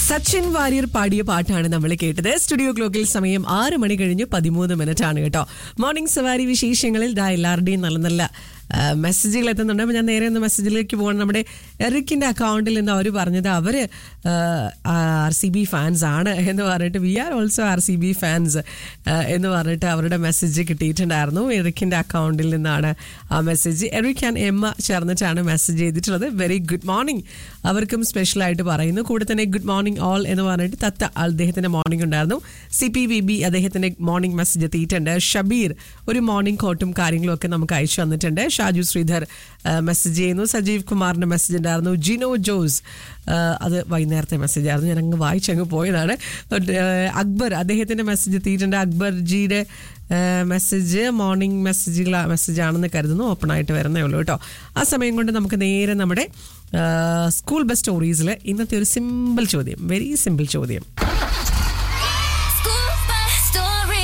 സച്ചിൻ വാര്യർ പാടിയ പാട്ടാണ് നമ്മൾ കേട്ടത് സ്റ്റുഡിയോ ക്ലോക്കിൽ സമയം ആറ് മണി കഴിഞ്ഞ് പതിമൂന്ന് മിനിറ്റ് ആണ് കേട്ടോ മോർണിംഗ് സവാരി വിശേഷങ്ങളിൽ ദാ എല്ലാവരുടെയും നല്ല നല്ല ആ, മെസ്സേജുകൾ എത്തുന്നുണ്ട് അപ്പോൾ ഞാൻ നേരെ ഒന്ന് മെസ്സേജിലേക്ക് പോകണം നമ്മുടെ എറിക്കിൻ്റെ അക്കൗണ്ടിൽ നിന്ന് അവർ പറഞ്ഞത് അവർ ആർ സി ബി ഫാൻസ് ആണ് എന്ന് പറഞ്ഞിട്ട് we are also R C B fans എന്ന് പറഞ്ഞിട്ട് അവരുടെ മെസ്സേജ് കിട്ടിയിട്ടുണ്ടായിരുന്നു എറിക്കിൻ്റെ അക്കൗണ്ടിൽ നിന്നാണ് ആ മെസ്സേജ് എറിക് ആൻഡ് എമ്മ ചേർന്നിട്ടാണ് മെസ്സേജ് ചെയ്തിട്ടുള്ളത് വെരി ഗുഡ് മോർണിംഗ് അവർക്കും സ്പെഷ്യലായിട്ട് പറയുന്നു കൂടെ തന്നെ ഗുഡ് മോർണിംഗ് ഓൾ എന്ന് പറഞ്ഞിട്ട് തത്ത അദ്ദേഹത്തിന്റെ മോർണിംഗ് ഉണ്ടായിരുന്നു സി പി ബി ബി അദ്ദേഹത്തിന്റെ മോർണിംഗ് മെസ്സേജ് എത്തിയിട്ടുണ്ട് ഷബീർ ഒരു മോർണിംഗ് കോട്ടും കാര്യങ്ങളും ഒക്കെ നമുക്ക് അയച്ചു വന്നിട്ടുണ്ട് ഷാജു ശ്രീധർ മെസ്സേജ് ചെയ്യുന്നു സജീവ് കുമാറിന്റെ മെസ്സേജ് ഉണ്ടായിരുന്നു ജിനോ ജോസ് ആ, അത് വൈകുന്നേരത്തെ മെസ്സേജ് ആയിരുന്നു ഞാൻ അങ്ങ് വായിച്ചങ്ങ് പോയതാണ് ആ, അക്ബർ അദ്ദേഹത്തിന്റെ മെസ്സേജ് എത്തിയിട്ടുണ്ട് അക്ബർ ജിയുടെ മെസ്സേജ് മോർണിംഗ് മെസ്സേജുകൾ മെസ്സേജ് ആണെന്ന് കരുതുന്നു ഓപ്പൺ ആയിട്ട് വരുന്നേ ഉള്ളൂ കേട്ടോ ആ സമയം കൊണ്ട് നമുക്ക് നേരെ നമ്മുടെ ആ, സ്കൂൾ ബസ് സ്റ്റോറീസിൽ ഇന്നത്തെ ഒരു സിമ്പിൾ ചോദ്യം വെരി സിമ്പിൾ ചോദ്യം School bus story.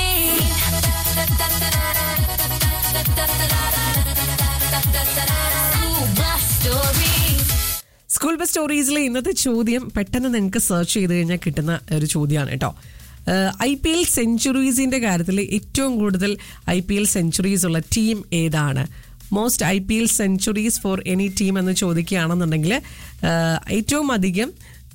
School bus story. School bus സ്റ്റോറീസിലെ ഇന്നത്തെ ചോദ്യം പെട്ടെന്ന് നിങ്ങൾക്ക് സെർച്ച് ചെയ്ത് കഴിഞ്ഞാൽ കിട്ടുന്ന ഒരു ചോദ്യമാണ് കേട്ടോ ഐ പി എൽ സെഞ്ചുറീസിന്റെ കാര്യത്തിൽ ഏറ്റവും കൂടുതൽ ഐ പി എൽ സെഞ്ചുറീസ് ഉള്ള ടീം ഏതാണ് most I P L centuries for any team എന്ന് ചോദിക്കുകയാണെന്നുണ്ടെങ്കിൽ ആ, ഏറ്റവും അധികം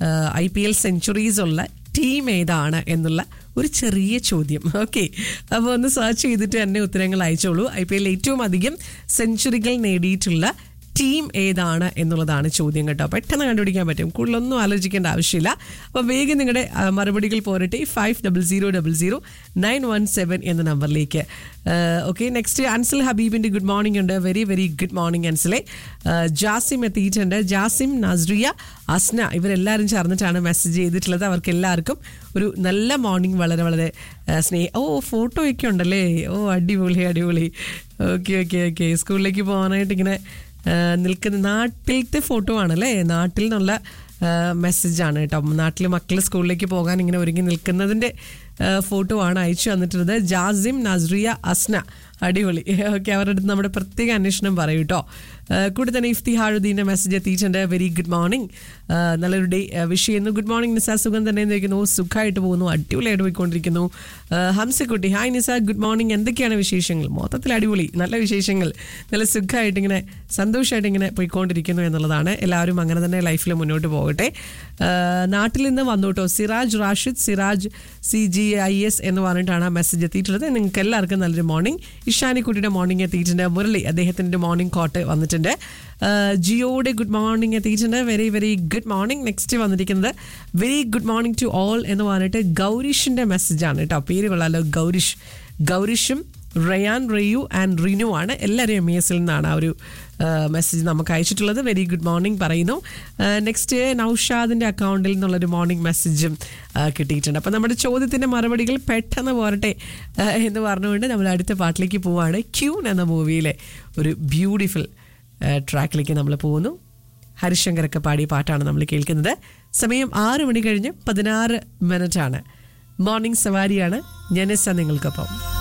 ഐ പി എൽ സെഞ്ചുറീസ് ഉള്ള ടീം ഏതാണ് എന്നുള്ള ഒരു ചെറിയ ചോദ്യം ഓക്കെ അപ്പോൾ ഒന്ന് സെർച്ച് ചെയ്തിട്ട് തന്നെ ഉത്തരങ്ങൾ അയച്ചോളൂ ഐ പി എൽ ഏറ്റവും അധികം സെഞ്ചുറികൾ നേടിയിട്ടുള്ള ടീം ഏതാണ് എന്നുള്ളതാണ് ചോദ്യം കേട്ടോ പെട്ടെന്ന് കണ്ടുപിടിക്കാൻ പറ്റും കൂടുതലൊന്നും ആലോചിക്കേണ്ട ആവശ്യമില്ല അപ്പോൾ വേഗം നിങ്ങളുടെ ആ, മറുപടികൾ പോരട്ടെ five double zero double zero nine one seven എന്ന നമ്പറിലേക്ക് ഓക്കെ നെക്സ്റ്റ് അൻസൽ ഹബീബിൻ്റെ ഗുഡ് മോർണിംഗ് ഉണ്ട് വെരി വെരി ഗുഡ് മോർണിംഗ് അൻസലെ ആ, ജാസിം എത്തിയിട്ടുണ്ട് ജാസിം നസ്രിയ അസ്ന ഇവരെല്ലാവരും ചേർന്നിട്ടാണ് മെസ്സേജ് ചെയ്തിട്ടുള്ളത് അവർക്ക് എല്ലാവർക്കും ഒരു നല്ല മോർണിംഗ് വളരെ വളരെ ആ, സ്നേഹ ഓ ഫോട്ടോ ഒക്കെ ഉണ്ടല്ലേ ഓ അടിപൊളി അടിപൊളി ഓക്കെ ഓക്കെ ഓക്കെ സ്കൂളിലേക്ക് പോകാനായിട്ട് ഇങ്ങനെ ആ, നിൽക്കുന്ന നാട്ടിലത്തെ ഫോട്ടോ ആണല്ലേ നാട്ടിൽ നിന്നുള്ള മെസ്സേജാണ് കേട്ടോ നാട്ടിൽ മക്കൾ സ്കൂളിലേക്ക് പോകാൻ ഇങ്ങനെ ഒരുങ്ങി നിൽക്കുന്നതിൻ്റെ ഫോട്ടോ ആണ് അയച്ചു തന്നിട്ടുള്ളത് ജാസിം നസ്രിയ അസ്ന അടിപൊളി ഓക്കെ അവരുടെ അടുത്ത് നമ്മുടെ പ്രത്യേക അന്വേഷണം പറയും കേട്ടോ കൂടെ തന്നെ ഇഫ്തിഹാറുദ്ദീൻ്റെ മെസ്സേജ് എത്തിയിട്ടുണ്ട് വെരി ഗുഡ് മോർണിംഗ് നല്ലൊരു ഡേ വിഷ് ചെയ്യുന്നു ഗുഡ് മോർണിംഗ് നിസ സുഖം തന്നെ ഇരിക്കുന്നു സുഖമായിട്ട് പോകുന്നു അടിപൊളിയായിട്ട് പോയിക്കൊണ്ടിരിക്കുന്നു ആ, Hamsakutty hi Nisa good morning എന്തൊക്കെയാണ് വിശേഷങ്ങൾ മൊത്തത്തിൽ അടിപൊളി നല്ല വിശേഷങ്ങൾ നല്ല സുഖമായിട്ട് ഇങ്ങനെ സന്തോഷമായിട്ട് ഇങ്ങനെ പോയിക്കൊണ്ടിരിക്കുന്നു എന്നുള്ളതാണ് എല്ലാവരും അങ്ങനെ തന്നെ ലൈഫിൽ മുന്നോട്ട് പോകട്ടെ ആ, നാട്ടിൽ നിന്ന് വന്നു കേട്ടോ Siraj Rashid Siraj C G I S എന്ന് പറഞ്ഞിട്ടാണ് ആ മെസ്സേജ് എത്തിയിട്ടുള്ളത് നിങ്ങൾക്ക് എല്ലാവർക്കും നല്ലൊരു മോർണിംഗ് ഇഷാനിക്കുട്ടിയുടെ മോർണിംഗ് എത്തിയിട്ടുണ്ട് മുരളി അദ്ദേഹത്തിൻ്റെ മോർണിംഗ് കോട്ട് വന്നിട്ടുണ്ട് ആ, ജിയോയുടെ ഗുഡ് മോർണിംഗ് എത്തിയിട്ടുണ്ട് very very good morning next വന്നിരിക്കുന്നത് very good morning to all എന്ന് പറഞ്ഞിട്ട് ഗൗരിഷിൻ്റെ മെസ്സേജാണ് കേട്ടോ പേര് കൊള്ളാലോ ഗൗരിഷ് ഗൗരിഷും റയാൻ റെയു ആൻഡ് റിനു ആണ് എല്ലാവരും എം എസിൽ നിന്നാണ് ആ ഒരു മെസ്സേജ് നമുക്ക് അയച്ചിട്ടുള്ളത് വെരി ഗുഡ് മോർണിംഗ് പറയുന്നു നെക്സ്റ്റ് നൌഷാദിൻ്റെ അക്കൗണ്ടിൽ നിന്നുള്ളൊരു മോർണിംഗ് മെസ്സേജും കിട്ടിയിട്ടുണ്ട് അപ്പോൾ നമ്മുടെ ചോദ്യത്തിൻ്റെ മറുപടികൾ പെട്ടെന്ന് പോരട്ടെ ആ, എന്ന് പറഞ്ഞുകൊണ്ട് നമ്മൾ അടുത്ത പാട്ടിലേക്ക് പോവാണ് ക്യൂൻ എന്ന മൂവിയിലെ ഒരു ബ്യൂട്ടിഫുൾ ട്രാക്കിലേക്ക് നമ്മൾ പോകുന്നു ഹരിശങ്കരൊക്കെ പാടിയ പാട്ടാണ് നമ്മൾ കേൾക്കുന്നത് സമയം ആറ് മണി കഴിഞ്ഞ് പതിനാറ് മിനിറ്റാണ് മോർണിംഗ് സവാരിയാണ് ജനസ നിങ്ങൾക്കൊപ്പം